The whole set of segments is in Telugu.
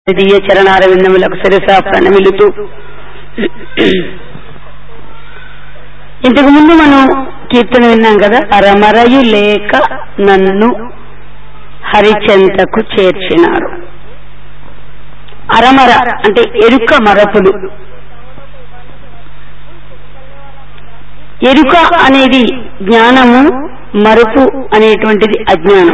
దియ చరణార విందములకు శిరస ప్రణమిలుతూ ఇంతకు ముందు మనం కీర్తన విన్నాం కదా అరమరయు లేక నన్ను హరిచెంతకు చేర్చినారు అరమర అంటే ఎరుక మరపులు ఎరుక అనేది జ్ఞానము మరుపు అనేటువంటిది అజ్ఞానం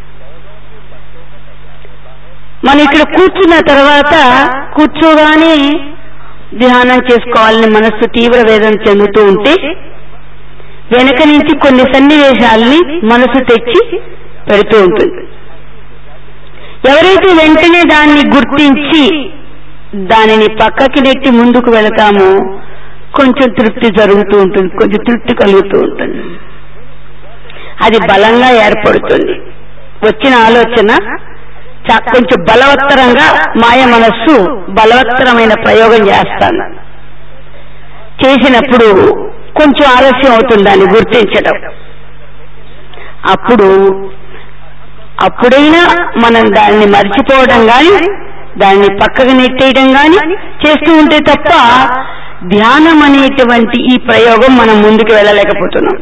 మనం ఇక్కడ కూర్చున్న తర్వాత కూర్చోగానే ధ్యానం చేసుకోవాలని మనస్సు తీవ్ర వేదన చెందుతూ ఉంటే వెనక నుంచి కొన్ని సన్నివేశాలని మనసు తెచ్చి పెడుతూ ఉంటుంది ఎవరైతే వెంటనే దాన్ని గుర్తించి దానిని పక్కకి నెట్టి ముందుకు వెళతామో కొంచెం తృప్తి జరుగుతూ ఉంటుంది కొంచెం తృప్తి కలుగుతూ ఉంటుంది అది బలంగా ఏర్పడుతుంది వచ్చిన ఆలోచన చ- కొంచెం బలవత్తరంగా మాయ మనస్సు బలవత్తరమైన ప్రయోగం చేస్తాను చేసినప్పుడు కొంచెం ఆలస్యం అవుతుంది దాన్ని గుర్తించడం అప్పుడు అప్పుడైనా మనం దాన్ని మర్చిపోవడం గాని దాన్ని పక్కకు నెట్టేయడం గాని చేస్తూ ఉంటే తప్ప ధ్యానం అనేటువంటి ఈ ప్రయోగం మనం ముందుకు వెళ్ళలేకపోతున్నాం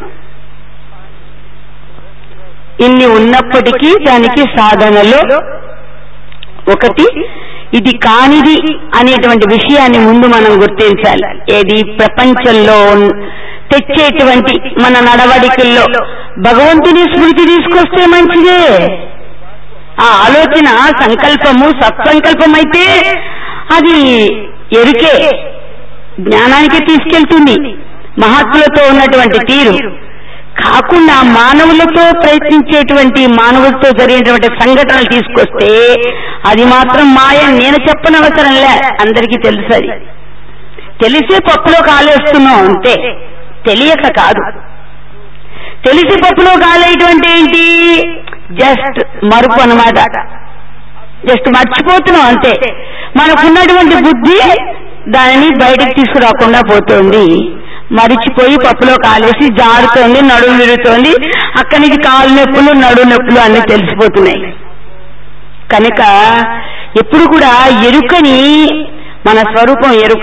ఇన్ని ఉన్నప్పటికీ దానికి సాధనలో ఒకటి ఇది కానిది అనేటువంటి విషయాన్ని ముందు మనం గుర్తించాలి ఏది ప్రపంచంలో ఉన్న- తెచ్చేటువంటి మన నడవడికల్లో భగవంతుని స్మృతి తీసుకొస్తే మంచిదే ఆ ఆలోచన సంకల్పము సత్సంకల్పం అయితే అది ఎరుకే జ్ఞానానికి తీసుకెళ్తుంది మహాత్ములతో ఉన్నటువంటి తీరు కాకుండా మానవులతో ప్రయత్నించేటువంటి మానవులతో జరిగినటువంటి సంఘటనలు తీసుకొస్తే అది మాత్రం మాయ నేను చెప్పనవసరంలే అందరికీ తెలుసు అది తెలిసే పప్పులో కాలేస్తున్నాం అంతే తెలియక కాదు తెలిసి పప్పులో కాలేటువంటి ఏంటి జస్ట్ మరుపు అన్నమాట జస్ట్ మర్చిపోతున్నాం అంతే మనకున్నటువంటి బుద్ధి దానిని బయటకు తీసుకురాకుండా పోతుంది మరిచిపోయి పప్పులో కాలేసి జారుతోంది నడుము విరుగుతోంది అక్కడి నుంచి కాలు నొప్పులు నడుము నొప్పులు అన్ని తెలిసిపోతున్నాయి కనుక ఎప్పుడు కూడా ఎరుకని మన స్వరూపం ఎరుక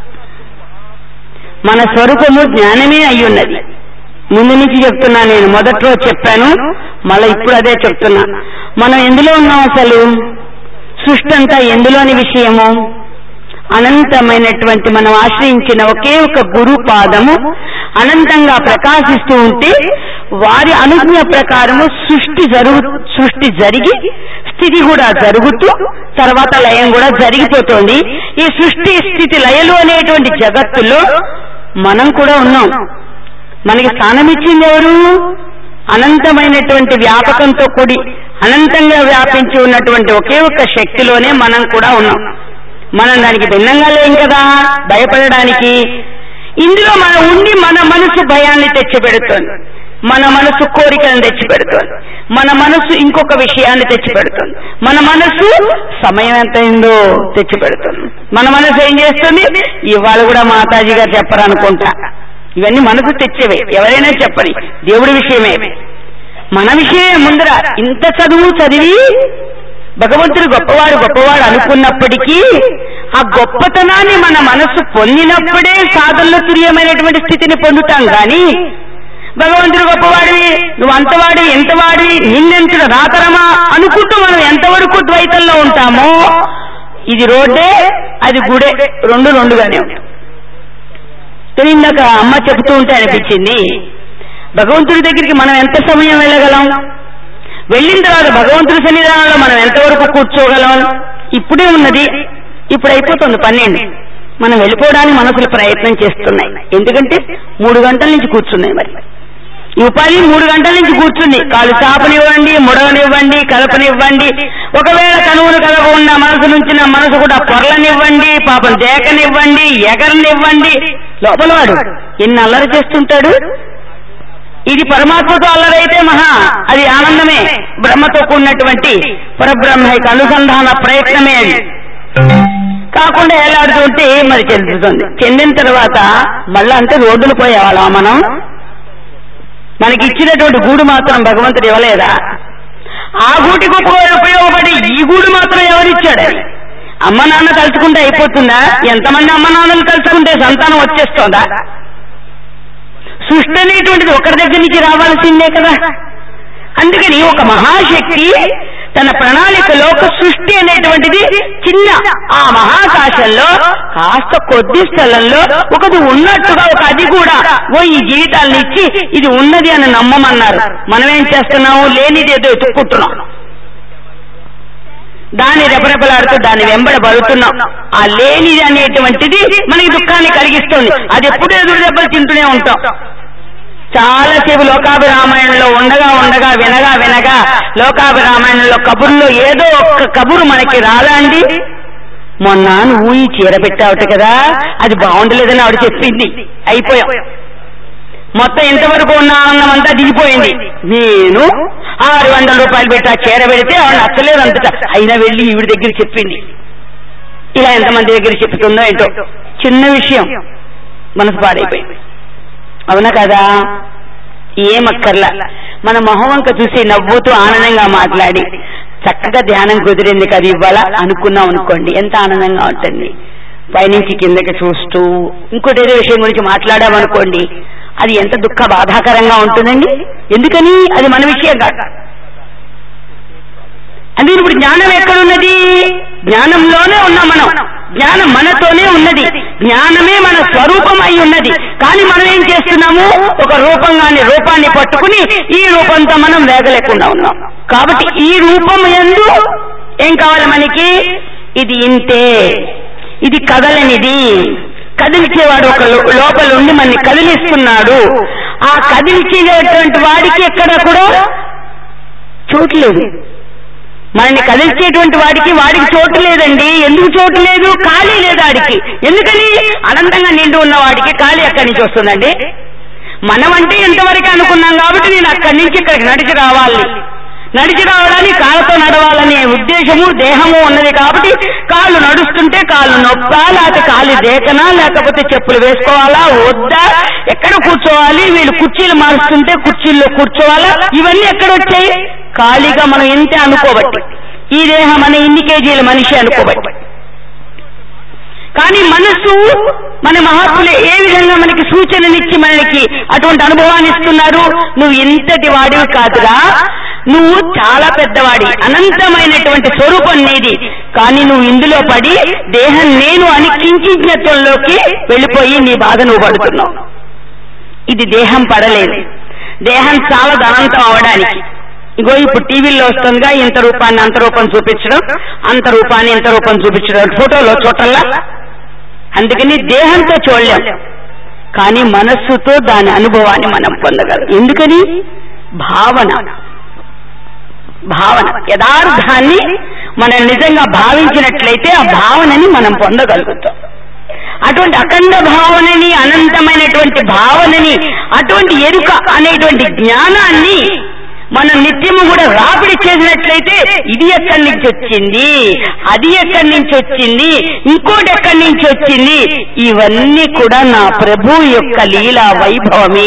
మన స్వరూపము జ్ఞానమే అయి ఉన్నది ముందు నుంచి చెప్తున్నా నేను మొదట్లో చెప్పాను మళ్ళీ ఇప్పుడు అదే చెప్తున్నా మనం ఎందులో ఉన్నాం అసలు సృష్టి అంతా ఎందులోని విషయము అనంతమైనటువంటి మనం ఆశ్రయించిన ఒకే ఒక గురు పాదము అనంతంగా ప్రకాశిస్తూ ఉంటే వారి అనుజ్ఞ ప్రకారము సృష్టి జరుగు సృష్టి జరిగి స్థితి కూడా జరుగుతూ తర్వాత లయం కూడా జరిగిపోతోంది ఈ సృష్టి స్థితి లయలు అనేటువంటి జగత్తులో మనం కూడా ఉన్నాం మనకి స్థానం ఇచ్చింది ఎవరు అనంతమైనటువంటి వ్యాపకంతో కూడి అనంతంగా వ్యాపించి ఉన్నటువంటి ఒకే ఒక్క శక్తిలోనే మనం కూడా ఉన్నాం మనం దానికి భిన్నంగా లేం కదా భయపడడానికి ఇందులో మనం ఉండి మన మనసు భయాన్ని తెచ్చిపెడుతోంది మన మనసు కోరికలను తెచ్చిపెడుతోంది మన మనసు ఇంకొక విషయాన్ని తెచ్చిపెడుతుంది మన మనసు సమయం ఎంత అయిందో తెచ్చిపెడుతుంది మన మనసు ఏం చేస్తుంది ఇవాళ కూడా మాతాజీ గారు చెప్పరనుకుంటా ఇవన్నీ మనసు తెచ్చేవే ఎవరైనా చెప్పని దేవుడి విషయమే మన విషయమే ముందర ఇంత చదువు చదివి భగవంతుడు గొప్పవాడు గొప్పవాడు అనుకున్నప్పటికీ ఆ గొప్పతనాన్ని మన మనస్సు పొందినప్పుడే సాధనలో తుర్యమైనటువంటి స్థితిని పొందుతాం గాని భగవంతుడు గొప్పవాడివి నువ్వు అంతవాడి ఎంతవాడి నిన్నెంతుడు రాతరమా అనుకుంటూ మనం ఎంతవరకు ద్వైతంలో ఉంటామో ఇది రోడ్డే అది గుడే రెండు రెండుగానే ఉంటాయి కానీ ఇందాక అమ్మ చెబుతూ ఉంటే అనిపించింది భగవంతుడి దగ్గరికి మనం ఎంత సమయం వెళ్ళగలం వెళ్ళిన తర్వాత భగవంతుడి సన్నిధానంలో మనం ఎంతవరకు కూర్చోగలం ఇప్పుడే ఉన్నది ఇప్పుడు అయిపోతుంది పన్నెండు మనం వెళ్ళిపోవడానికి మనసులు ప్రయత్నం చేస్తున్నాయి ఎందుకంటే మూడు గంటల నుంచి కూర్చున్నాయి మరి ఈ ఉపాధి మూడు గంటల నుంచి కూర్చుంది కాలు చాపనివ్వండి ముడవనివ్వండి కలపనివ్వండి ఒకవేళ కనువులు కలగకుండా మనసు నుంచి నా మనసు కూడా పొరలనివ్వండి పాపం దేకనివ్వండి ఎగరనివ్వండి లోపల వాడు ఎన్ని అల్లరి చేస్తుంటాడు ఇది పరమాత్మతో అల్లరైతే మహా అది ఆనందమే బ్రహ్మతో కూడినటువంటి పరబ్రహ్మైక అనుసంధాన ప్రయత్నమే అది కాకుండా ఎలాడుతుంటే మరి చెందుతుంది చెందిన తర్వాత మళ్ళా అంటే రోడ్డులు పోయేవాళ్ళం మనం మనకి ఇచ్చినటువంటి గూడు మాత్రం భగవంతుడు ఇవ్వలేదా ఆ గూటికి ఉపయోగపడి ఈ గూడు మాత్రం ఎవరిచ్చాడు అమ్మ నాన్న తలుచుకుంటే అయిపోతుందా ఎంతమంది అమ్మ నాన్నలు తలుచుకుంటే సంతానం వచ్చేస్తోందా సృష్టి అనేటువంటిది ఒకరి దగ్గర నుంచి రావాల్సిందే కదా అందుకని ఒక మహాశక్తి తన ప్రణాళికలో ఒక సృష్టి అనేటువంటిది చిన్న ఆ మహాకాశంలో కాస్త కొద్ది స్థలంలో ఒకటి ఉన్నట్టుగా ఒక అది కూడా ఓ ఈ జీవితాలను ఇచ్చి ఇది ఉన్నది అని నమ్మమన్నారు మనం ఏం చేస్తున్నాము లేనిది ఏదో ఎత్తుక్కుంటున్నాం దాన్ని రెపరెపలాడుతూ దాన్ని వెంబడ పడుతున్నాం ఆ లేనిది అనేటువంటిది మనకి దుఃఖాన్ని కలిగిస్తుంది అది ఎప్పుడు ఎదురు దెబ్బలు తింటూనే ఉంటాం చాలాసేపు లోకాభి రామాయణంలో ఉండగా ఉండగా వినగా వినగా లోకాభి రామాయణంలో కబుర్లో ఏదో ఒక్క కబురు మనకి రాదా అండి మొన్న నువ్వు ఈ చీర పెట్టావుట కదా అది బాగుండలేదని ఆవిడ చెప్పింది అయిపోయాం మొత్తం ఇంతవరకు ఉన్న ఆనందం అంతా దిగిపోయింది నేను ఆరు వందల రూపాయలు పెట్టి ఆ చీర పెడితే ఆవిడ నచ్చలేదు అంతటా అయినా వెళ్ళి ఈవిడ దగ్గర చెప్పింది ఇలా ఎంతమంది దగ్గర చెప్తుందో ఏంటో చిన్న విషయం మనసు పాడైపోయింది అవునా కదా ఏమక్కర్లా మన మొహం వంక చూసి నవ్వుతూ ఆనందంగా మాట్లాడి చక్కగా ధ్యానం కుదిరింది కదా ఇవ్వాలా అనుకున్నాం అనుకోండి ఎంత ఆనందంగా ఉంటుంది పైనుంచి కిందకి చూస్తూ ఇంకోటి ఏదో విషయం గురించి మాట్లాడామనుకోండి అది ఎంత దుఃఖ బాధాకరంగా ఉంటుందండి ఎందుకని అది మన విషయం కాదు అందుకని ఇప్పుడు జ్ఞానం ఎక్కడున్నది జ్ఞానంలోనే ఉన్నాం మనం జ్ఞానం మనతోనే ఉన్నది జ్ఞానమే మన స్వరూపం అయి ఉన్నది కానీ మనం ఏం చేస్తున్నాము ఒక రూపంగాని రూపాన్ని పట్టుకుని ఈ రూపంతో మనం వేగలేకుండా ఉన్నాం కాబట్టి ఈ రూపం ఎందు ఏం కావాలి మనకి ఇది ఇంతే ఇది కదలనిది కదిలిచేవాడు ఒక లో- లోపల ఉండి మనని కదిలిస్తున్నాడు ఆ కదిలిచేటువంటి వాడికి ఎక్కడ కూడా చోటు లేదు మనల్ని కదిల్చేటువంటి వాడికి వాడికి చోటు లేదండి ఎందుకు చోటు లేదు ఖాళీ లేదు వాడికి ఎందుకని అనంతంగా నిండు ఉన్న వాడికి ఖాళీ ఎక్కడి నుంచి వస్తుందండి మనం అంటే ఎంతవరకు అనుకున్నాం కాబట్టి నేను అక్కడి నుంచి ఇక్కడికి నడిచి రావాలి నడిచి రావడానికి కాళ్ళతో నడవాలనే ఉద్దేశము దేహము ఉన్నది కాబట్టి కాళ్ళు నడుస్తుంటే కాళ్ళు నొప్పా లేకపోతే కాళ్ళు దేకనా లేకపోతే చెప్పులు వేసుకోవాలా వద్దా ఎక్కడ కూర్చోవాలి వీళ్ళు కుర్చీలు మారుస్తుంటే కుర్చీల్లో కూర్చోవాలా ఇవన్నీ ఎక్కడ వచ్చాయి ఖాళీగా మనం ఇంతే అనుకోబట్టి ఈ దేహం అనే ఇన్ని కేజీల మనిషి అనుకోబట్టి కానీ మనసు మన మహాత్ములు ఏ విధంగా మనకి సూచననిచ్చి మనకి అటువంటి అనుభవాన్ని ఇస్తున్నారు నువ్వు ఇంతటి వాడివి కాదురా నువ్వు చాలా పెద్దవాడి అనంతమైనటువంటి స్వరూపం నీది కానీ నువ్వు ఇందులో పడి దేహం నేను అని కించిజ్ఞత్వంలోకి వెళ్ళిపోయి నీ బాధ నువ్వు పడుతున్నావు ఇది దేహం పడలేదు దేహం చాలా ధనంతం అవడానికి ఇగో ఇప్పుడు టీవీల్లో వస్తుందిగా ఇంత రూపాన్ని అంత రూపం చూపించడం అంత రూపాన్ని ఇంత రూపం చూపించడం ఫోటోలో చూటల్లా అందుకని దేహంతో చూడలేం కానీ మనస్సుతో దాని అనుభవాన్ని మనం పొందగలం ఎందుకని భావన భావన యథార్థాన్ని మనం నిజంగా భావించినట్లయితే ఆ భావనని మనం పొందగలుగుతాం అటువంటి అఖండ భావనని అనంతమైనటువంటి భావనని అటువంటి ఎరుక అనేటువంటి జ్ఞానాన్ని మనం నిత్యము కూడా రాపిడి చేసినట్లయితే ఇది ఎక్కడి నుంచి వచ్చింది అది ఎక్కడి నుంచి వచ్చింది ఇంకోటి ఎక్కడి నుంచి వచ్చింది ఇవన్నీ కూడా నా ప్రభు యొక్క లీలా వైభవమే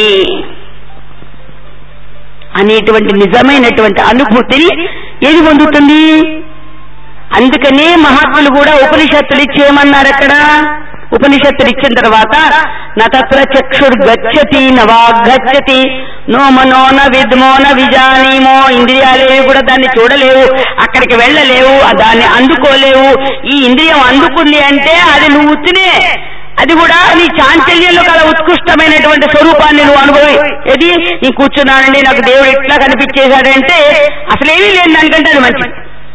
అనేటువంటి నిజమైనటువంటి అనుభూతిని ఏది పొందుతుంది అందుకనే మహాత్ములు కూడా ఉపనిషత్తులు ఇచ్చేయమన్నారు అక్కడ ఉపనిషత్తులు ఇచ్చిన తర్వాత నతత్ర చక్షుర్ గచ్చతి నవాగచ్చతి నో మనోన విద్మోన విజానీమో ఇంద్రియాలేవి కూడా దాన్ని చూడలేవు అక్కడికి వెళ్ళలేవు ఆ దాన్ని అందుకోలేవు ఈ ఇంద్రియం అందుకుంది అంటే అది నువ్వు ఉత్తినే అది కూడా నీ చాంచల్యంలో కల ఉత్కృష్టమైనటువంటి స్వరూపాన్ని నువ్వు అనుభవి ఏది నీ కూర్చున్నానండి నాకు దేవుడు ఇట్లా కనిపించేశాడంటే అసలేమీ లేని దానికంటే అది మంచిది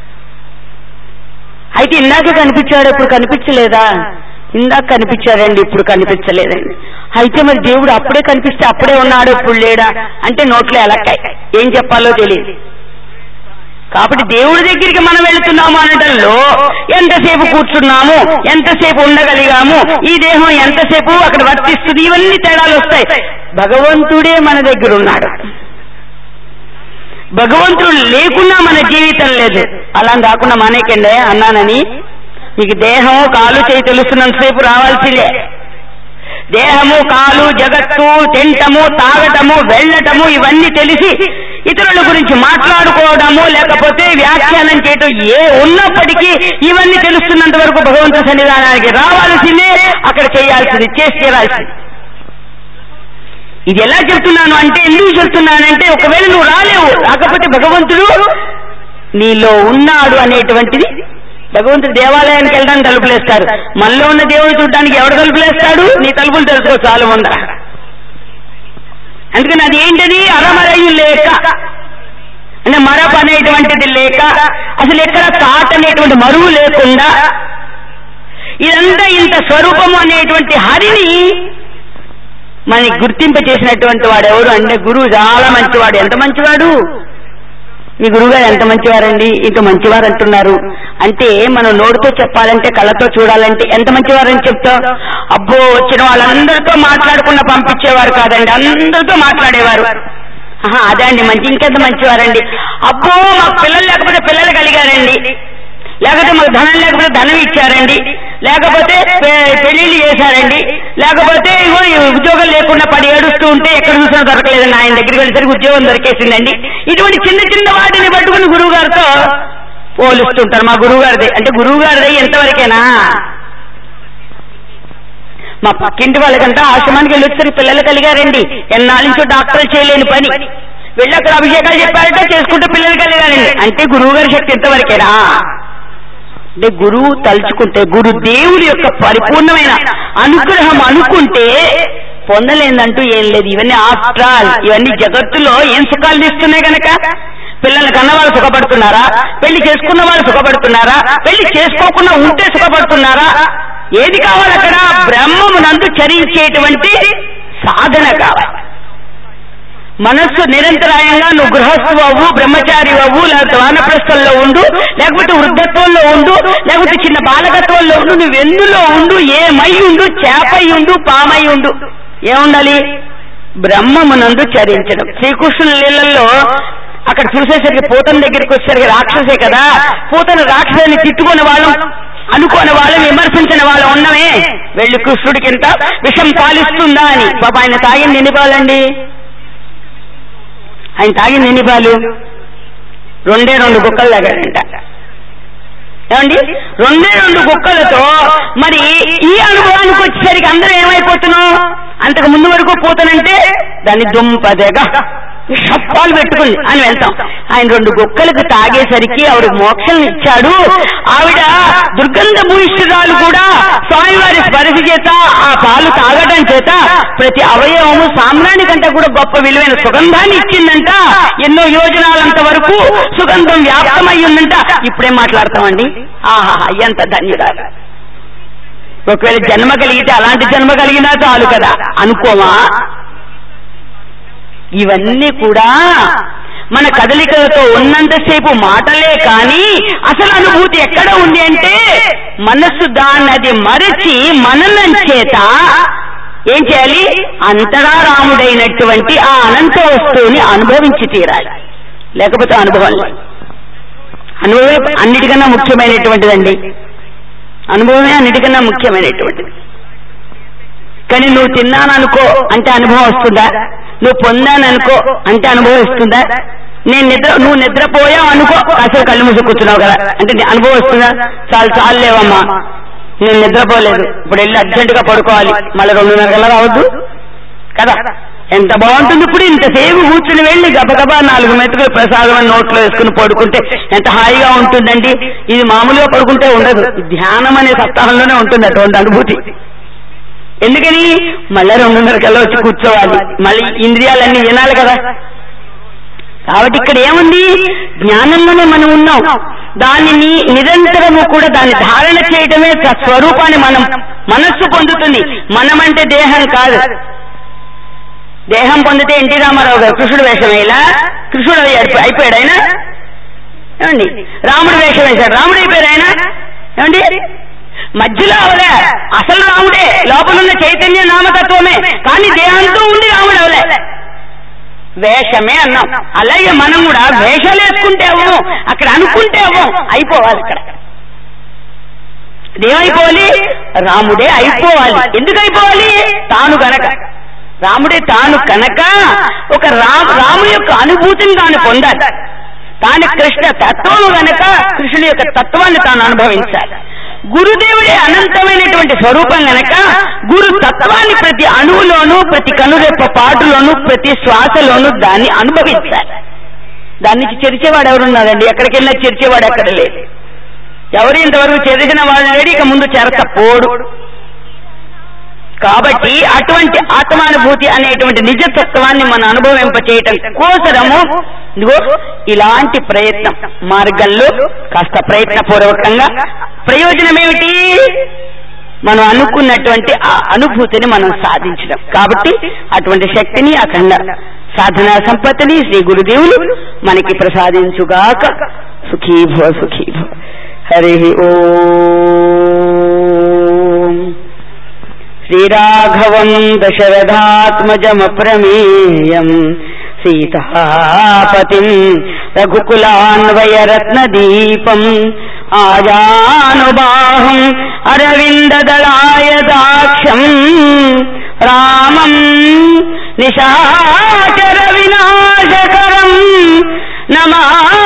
అయితే ఇందాక కనిపించాడు ఇప్పుడు కనిపించలేదా ఇందాక కనిపించాడండి ఇప్పుడు కనిపించలేదండి అయితే మరి దేవుడు అప్పుడే కనిపిస్తే అప్పుడే ఉన్నాడు ఇప్పుడు లేడా అంటే నోట్లో ఎలక్కాయి ఏం చెప్పాలో తెలియదు కాబట్టి దేవుడి దగ్గరికి మనం వెళుతున్నాము అనటంలో ఎంతసేపు కూర్చున్నాము ఎంతసేపు ఉండగలిగాము ఈ దేహం ఎంతసేపు అక్కడ వర్తిస్తుంది ఇవన్నీ తేడాలు వస్తాయి భగవంతుడే మన దగ్గర ఉన్నాడు భగవంతుడు లేకున్నా మన జీవితం లేదు అలా కాకుండా మానేకండి అన్నానని మీకు దేహం కాలు చేయి తెలుస్తున్నంతసేపు రావాల్సిందే దేహము కాలు జగత్తు తింటము తాగటము వెళ్ళటము ఇవన్నీ తెలిసి ఇతరుల గురించి మాట్లాడుకోవడము లేకపోతే వ్యాఖ్యానం చేయటం ఏ ఉన్నప్పటికీ ఇవన్నీ తెలుస్తున్నంత వరకు భగవంతుడి సన్నిధానానికి రావాల్సిందే అక్కడ చేయాల్సింది చేసి తీరాల్సింది ఇది ఎలా చెప్తున్నాను అంటే ఎందుకు చెప్తున్నానంటే ఒకవేళ నువ్వు రాలేవు రాకపోతే భగవంతుడు నీలో ఉన్నాడు అనేటువంటిది భగవంతుడు దేవాలయానికి వెళ్ళడానికి తలుపులేస్తారు మనలో ఉన్న దేవుడు చూడడానికి ఎవడు తలుపులేస్తాడు నీ తలుపులు తెలుసుకో చాలు ఉందా అందుకని అది ఏంటది అరమరయు లేక అంటే మరపు అనేటువంటిది లేక అసలు ఎక్కడ తాట అనేటువంటి మరువు లేకుండా ఇదంతా ఇంత స్వరూపము అనేటువంటి హరిని మనకి గుర్తింప చేసినటువంటి వాడు ఎవరు అంటే గురువు చాలా మంచివాడు ఎంత మంచివాడు మీ గురువుగారు ఎంత మంచివారండి ఇంత మంచివారు అంటున్నారు అంటే మనం నోటితో చెప్పాలంటే కళ్ళతో చూడాలంటే ఎంత మంచివారని చెప్తాం అబ్బో వచ్చిన వాళ్ళందరితో మాట్లాడకుండా పంపించేవారు కాదండి అందరితో మాట్లాడేవారు ఆహా, అదే అండి మంచి ఇంకెంత మంచివారండి అబ్బో మాకు పిల్లలు లేకపోతే పిల్లలు కలిగారండి లేకపోతే మాకు ధనం లేకపోతే ధనం ఇచ్చారండి లేకపోతే పె- పెళ్లిళ్ళు చేశారండి లేకపోతే ఇగో ఈ ఉద్యోగం లేకుండా పడి ఏడుస్తూ ఉంటే ఎక్కడ చూసినా దొరకలేదండి ఆయన దగ్గరికి వెళ్ళేసరికి ఉద్యోగం దొరికేసిందండి ఇటువంటి చిన్న చిన్న వాటిని పట్టుకుని గురువు గారితో పోలుస్తుంటారు మా గురువు గారిది అంటే గురువు గారిది ఎంతవరకేనా మా పక్కింటి వాళ్ళకంటే ఆశ్రమానికి వెళ్ళి వచ్చేసరికి పిల్లలు కలిగారండి ఎన్నాళ్ళ నుంచో డాక్టర్లు చేయలేని పని వెళ్ళి అక్కడ అభిషేకాలు చెప్పారట చేసుకుంటే పిల్లలు కలిగారండి అంటే గురువు గారి శక్తి ఎంతవరకేనా అంటే గురువు తలుచుకుంటే గురు దేవుడి యొక్క పరిపూర్ణమైన అనుగ్రహం అనుకుంటే పొందలేదంటూ ఏం లేదు ఇవన్నీ ఆఫ్టర్ ఆల్ ఇవన్నీ జగత్తులో ఏం సుఖాలు తీస్తున్నాయి గనక పిల్లలు కన్న వాళ్ళు సుఖపడుతున్నారా పెళ్లి చేసుకున్న వాళ్ళు సుఖపడుతున్నారా పెళ్లి చేసుకోకుండా ఉంటే సుఖపడుతున్నారా ఏది కావాలి అక్కడ బ్రహ్మమునందు చరించేటువంటి సాధన కావాలి మనస్సు నిరంతరాయంగా నువ్వు గృహస్థు అవ్వు బ్రహ్మచారి అవ్వు లేకపోతే వానప్రస్థంలో ఉండు లేకపోతే వృద్ధత్వంలో ఉండు లేకపోతే చిన్న బాలకత్వంలో ఉండు నువ్వు ఎందులో ఉండు ఏమై ఉండు చేపై ఉండు పామై ఉండు ఏముండాలి బ్రహ్మమునందు చరించడం శ్రీకృష్ణుల నీళ్ళల్లో అక్కడ చూసేసరికి పూతన దగ్గరికి వచ్చేసరికి రాక్షసే కదా పూతన రాక్షసాన్ని తిట్టుకునే వాళ్ళం అనుకోని వాళ్ళం విమర్శించిన వాళ్ళం ఉన్నమే వెళ్ళి కృష్ణుడికి ఎంత విషం పాలిస్తుందా అని పాప ఆయన తాగింది ఎన్ని పాలండి ఆయన తాగింది ఎన్ని పాలు రెండే రెండు గుక్కలు తాగాడంట ఏమండి రెండే రెండు గుక్కలతో మరి ఈ అనుభవానికి వచ్చేసరికి అందరూ ఏమైపోతున్నాం అంతకు ముందు వరకు పోతానంటే దాన్ని దుంపదేగా షప్పాలు పెట్టుకుంది అని వెళ్తాం ఆయన రెండు గుక్కలకు తాగేసరికి ఆవిడ మోక్షం ఇచ్చాడు ఆవిడ దుర్గంధ భూయిష్ఠురాలు కూడా స్వామివారి స్పర్శ చేత ఆ పాలు తాగడం చేత ప్రతి అవయవము సామ్రాణి కంటే కూడా గొప్ప విలువైన సుగంధాన్ని ఇచ్చిందంట ఎన్నో యోజనాలంత వరకు సుగంధం వ్యాప్తమై ఉందంట ఇప్పుడేం మాట్లాడతామండి ఆహా ఎంత ధన్యురాలు ఒకవేళ జన్మ కలిగితే అలాంటి జన్మ కలిగినా చాలు కదా అనుకోమా ఇవన్నీ కూడా మన కదలికలతో ఉన్నంతసేపు మాటలే కానీ అసలు అనుభూతి ఎక్కడ ఉంది అంటే మనస్సు దాన్నది మరచి మననం చేత ఏం చేయాలి అంతగా రాముడైనటువంటి ఆ అనంత వస్తువుని అనుభవించి తీరాలి లేకపోతే అనుభవం లేదు అనుభవమే అన్నిటికన్నా ముఖ్యమైనటువంటిదండి అనుభవమే అన్నిటికన్నా ముఖ్యమైనటువంటిది కానీ నువ్వు తిన్నాననుకో అంటే అనుభవం వస్తుందా నువ్వు పొందాననుకో అంటే అనుభవం వస్తుందా నేను నిద్ర నువ్వు నిద్రపోయావు అనుకో అసలు కళ్ళు మూసి కూర్చున్నావు కదా అంటే నీ అనుభవం వస్తుందా చాలు చాలు లేవమ్మా నేను నిద్రపోలేదు ఇప్పుడు వెళ్ళి అర్జెంటుగా పడుకోవాలి మళ్ళీ రెండున్నర గల రావద్దు కదా ఎంత బాగుంటుంది ఇప్పుడు ఇంతసేపు కూర్చుని వెళ్ళి గబగబా నాలుగు మెతుకులు ప్రసాదం అని నోట్లో వేసుకుని పడుకుంటే ఎంత హాయిగా ఉంటుందండి ఇది మామూలుగా పడుకుంటే ఉండదు ధ్యానం అనే సప్తాహంలోనే ఉంటుంది అటువంటి అనుభూతి ఎందుకని మళ్ళీ రెండున్నర కల్లా వచ్చి కూర్చోవాలి మళ్ళీ ఇంద్రియాలన్నీ వినాలి కదా కాబట్టి ఇక్కడ ఏముంది జ్ఞానంలోనే మనం ఉన్నాం దానిని నిరంతరము కూడా దాన్ని ధారణ చేయడమే స్వరూపాన్ని మనం మనస్సు పొందుతుంది మనమంటే దేహం కాదు దేహం పొందితే ఎన్టీ రామారావు గారు కృష్ణుడు వేషం వేయలా కృష్ణుడు అయిపో- అయిపోయాడు ఆయన ఏమండి రాముడు వేషం వేశాడు రాముడు అయిపోయాడు ఆయన ఏమండి మధ్యలో అవలే అసలు రాముడే లోపల ఉన్న చైతన్య నామతత్వమే కానీ దేహంతో ఉండి రాముడు అవలే వేషమే అన్నాం అలాగే మనం కూడా వేషాలు వేసుకుంటే అవ్వం అక్కడ అనుకుంటే అవ్వం అయిపోవాలి అక్కడ ఏమైపోవాలి రాముడే అయిపోవాలి ఎందుకు అయిపోవాలి తాను గనక రాముడే తాను కనుక ఒక రామ రాముడి యొక్క అనుభూతిని తాను పొందాలి తాను కృష్ణ తత్వము గనక కృష్ణుడి యొక్క తత్వాన్ని తాను అనుభవించాలి గురుదేవుడే అనంతమైనటువంటి స్వరూపం గనక గురు తత్వాన్ని ప్రతి అణువులోనూ ప్రతి కనురెప్ప పాటులోనూ ప్రతి శ్వాసలోనూ దాన్ని అనుభవించాలి దాని నుంచి చెరిచేవాడు ఎవరున్నారండి ఎక్కడికి వెళ్ళినా చెరిచేవాడు ఎక్కడ లేదు ఎవరు ఇంతవరకు చెరిచిన వాడు లేడు ఇక ముందు చెరత పోడు కాబట్టి అటువంటి ఆత్మానుభూతి అనేటువంటి నిజతత్వాన్ని మన అనుభవింప చేయటం కోసరము ఇదిగో ఇలాంటి ప్రయత్నం మార్గంలో కాస్త ప్రయత్నపూర్వకంగా ప్రయోజనం ఏమిటి మనం అనుకున్నటువంటి ఆ అనుభూతిని మనం సాధించడం కాబట్టి అటువంటి శక్తిని అఖండ సాధనా సంపత్తిని శ్రీ గురుదేవులు మనకి ప్రసాదించుగాక సుఖీభో సుఖీభో హరి ఓం శ్రీరాఘవం దశరథాత్మజమప్రమేయం సీతాపతిం రఘుకులాన్వయరత్నదీపం ఆజానుబాహం అరవిందదళాయ దాక్షం రామం నిశాచర వినాశకరం నమా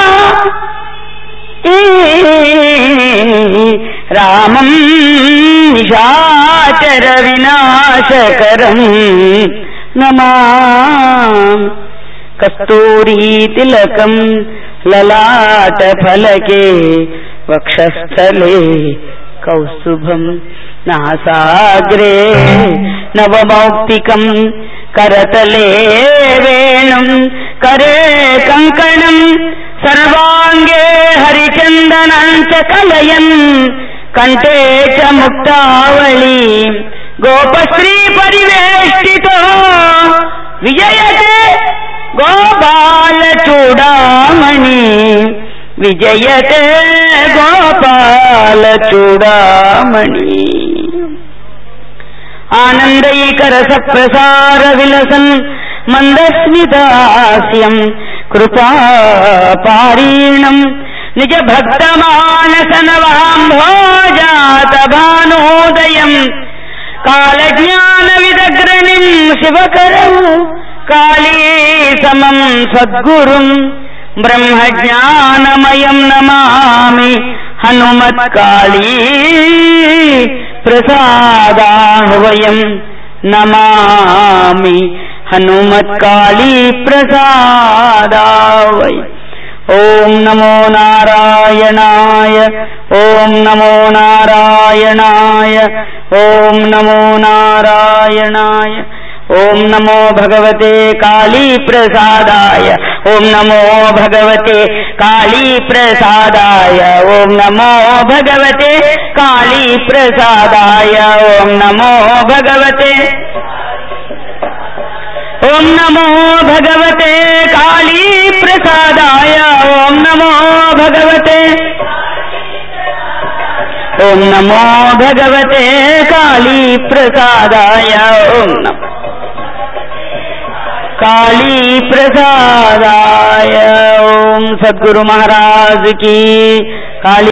రామం నిశాచర వినాశకరం నమా కస్తూరీ తిలకం లలాట ఫలకే వక్షస్థలే కౌస్తుభం నాసాగ్రే నవమౌక్తికం కరతలే వేణుం కరే కంకణం సర్వాంగే హరిచందనం చ కలయం కంఠే చ ముక్తావళి గోపశ్రీ పరివేష్టితో విజయతే గోపాల చూడామణి విజయతే గోపాల చూడామణి ఆనందైకరస ప్రసార విలసన్ మందస్మితాస్యం కృపాపారీణం నిజ భక్తమానసనవాంభోజాత భానోదయం కాలజ్ఞాన విదగ్రణిం శివకరం కాళీ సమం సద్గురుం బ్రహ్మజ్ఞానమయం నమామి హనుమత్కాళీ ప్రసాదాహ్వయం నమామి హనుమత్కాళీ ప్రసాదావై ఓం నమో నారాయణాయ ఓం నమో నారాయణాయ ఓం నమో నారాయణాయ ఓం నమో భగవతే కాళీ ప్రసాదాయ ఓం నమో భగవతే కాళీ ప్రసాదాయ ఓం నమో భగవతే కాళీ ప్రసాదాయ ఓం నమో భగవతే ఓం నమో భగవతే కాళీ ప్రసాదాయ ఓం నమో భగవతే ఓం నమో భగవతే కాళీ ప్రసాదాయ ఓం నమో काली प्रसादाय ओम सदगुरु महाराज की काली